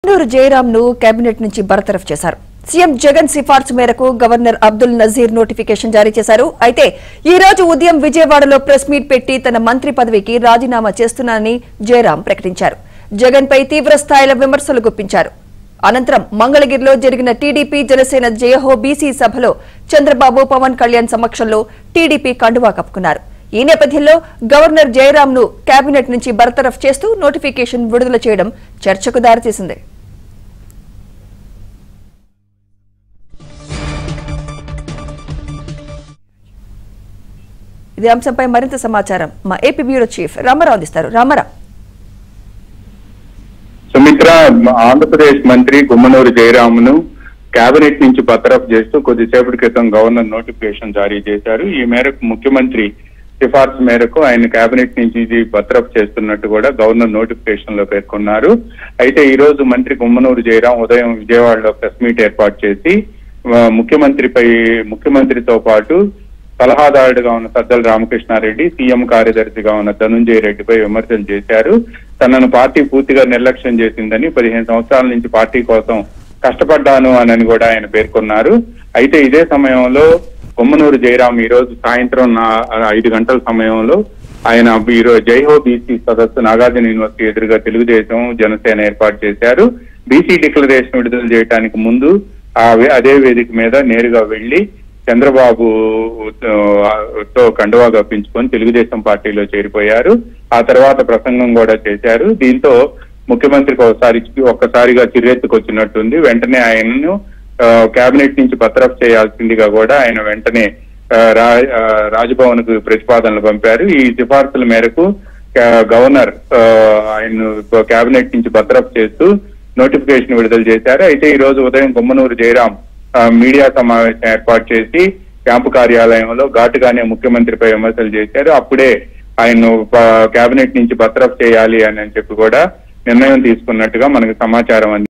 కొన్నూరు జయరాం ను కేబినెట్ నుంచి బరతరఫ్ చేశారు సీఎం జగన్ సిఫార్సు మేరకు గవర్నర్ అబ్దుల్ నజీర్ నోటిఫికేషన్ జారీ చేశారు అయితే ఈ రోజు ఉదయం విజయవాడలో ప్రెస్ మీట్ పెట్టి తన మంత్రి పదవికి రాజీనామా చేస్తున్నానని జయరాం ప్రకటించారు జగన్ పై తీవ్ర స్థాయిలో విమర్శలు గుప్పించారు అనంతరం మంగళగిరిలో జరిగిన టీడీపీ జనసేన జయహో బీసీ సభలో చంద్రబాబు పవన్ కళ్యాణ్ సమక్షంలో టీడీపీ కండువా కప్పుకున్నారు ఈ నేపథ్యంలో గవర్నర్ జయరాం ను కేబినెట్ నుంచి బర్తరఫ్ చేస్తూ నోటిఫికేషన్ విడుదల చేయడం చర్చకు దారితీసింది ఇదే అంశంపై మరింత సమాచారం మా ఏపీ బ్యూరో చీఫ్ రామారావు అందిస్తారు రామారావు సుమిత్ర ఆంధ్రప్రదేశ్ మంత్రి గుమ్మనూరు జయరామును కేబినెట్ నుంచి బర్తరఫ్ చేస్తూ కొద్దిసేపటి క్రితం గవర్నర్ నోటిఫికేషన్ జారీ చేశారు ఈ మేరకు ముఖ్యమంత్రి సిఫార్సు మేరకు ఆయన కేబినెట్ నుంచి ఇది బర్తరఫ్ చేస్తున్నట్టు కూడా గవర్నర్ నోటిఫికేషన్ లో పేర్కొన్నారు అయితే ఈ రోజు మంత్రి గుమ్మనూరు జయరాం ఉదయం విజయవాడలో ప్రెస్ మీట్ ఏర్పాటు చేసి ఆ, ముఖ్యమంత్రిపై ముఖ్యమంత్రితో పాటు సలహాదారుడిగా ఉన్న సజ్జల రామకృష్ణారెడ్డి సీఎం కార్యదర్శిగా ఉన్న ధనుంజయ రెడ్డిపై విమర్శలు చేశారు తనను పార్టీ పూర్తిగా నిర్లక్ష్యం చేసిందని పదిహేను సంవత్సరాల నుంచి పార్టీ కోసం కష్టపడ్డాను అని కూడా ఆయన పేర్కొన్నారు అయితే ఇదే సమయంలో కొమ్మనూరు జయరాం ఈ రోజు సాయంత్రం నా- ఐదు గంటల సమయంలో ఆయన ఈరోజు జైహో బీసీ సదస్సు నాగార్జున యూనివర్సిటీ ఎదురుగా తెలుగుదేశం జనసేన ఏర్పాటు చేశారు బీసీ డిక్లరేషన్ విడుదల చేయడానికి ముందు ఆ వే- అదే వేదిక మీద నేరుగా వెళ్లి చంద్రబాబు ఆ, తో కండువా కప్పించుకొని తెలుగుదేశం పార్టీలో చేరిపోయారు ఆ తర్వాత ప్రసంగం కూడా చేశారు దీంతో ముఖ్యమంత్రికి ఒకసారి ఒక్కసారిగా చిరెత్తుకొచ్చినట్టుంది వెంటనే ఆయనను కేబినెట్ నుంచి బర్తరఫ్ చేయాల్సిందిగా కూడా ఆయన వెంటనే ఆ, రా- ఆ, రాజ్భవన్ కు ప్రతిపాదనలు పంపారు ఈ సిఫార్సుల మేరకు కా- గవర్నర్ ఆ, ఆయన కేబినెట్ నుంచి బర్తరఫ్ చేస్తూ నోటిఫికేషన్ విడుదల చేశారు అయితే ఈ రోజు ఉదయం గుమ్మనూరు జయరాం ఆ, మీడియా సమావేశం ఏర్పాటు చేసి క్యాంపు కార్యాలయంలో ఘాటుగానే ముఖ్యమంత్రిపై విమర్శలు చేశారు అప్పుడే ఆయన కేబినెట్ నుంచి బర్తరఫ్ చేయాలి అని చెప్పి కూడా నిర్ణయం తీసుకున్నట్టుగా మనకు సమాచారం అంది